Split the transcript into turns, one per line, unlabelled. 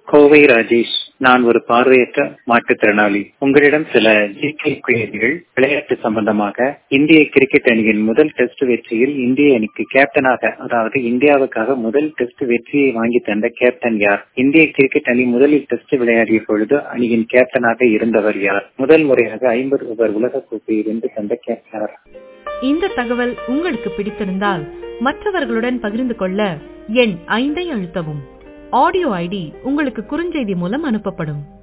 கோவை ராஜேஷ் நான் ஒரு பார்வையற்ற மாற்றுத்திறனாளி உங்களிடம் சில ஜிகே கேள்விகள் விளையாட்டு சம்பந்தமாக இந்திய கிரிக்கெட் அணியின் முதல் டெஸ்ட் வெற்றியில் இந்திய அணிக்கு கேப்டனாக அதாவது இந்தியாவுக்காக முதல் டெஸ்ட் வெற்றியை வாங்கி தந்த கேப்டன் யார் இந்திய கிரிக்கெட் அணி முதலில் டெஸ்ட் விளையாடிய பொழுது அணியின் கேப்டனாக இருந்தவர் யார் முதல் முறையாக ஐம்பது ஓவர் உலக கோப்பையை வென்று தந்த கேப்டன் யார்
இந்த தகவல் உங்களுக்கு பிடித்திருந்தால் மற்றவர்களுடன் பகிர்ந்து கொள்ள எண் ஐந்தை அழுத்தவும் ஆடியோ ஐடி உங்களுக்கு குறுஞ்செய்தி மூலம் அனுப்பப்படும்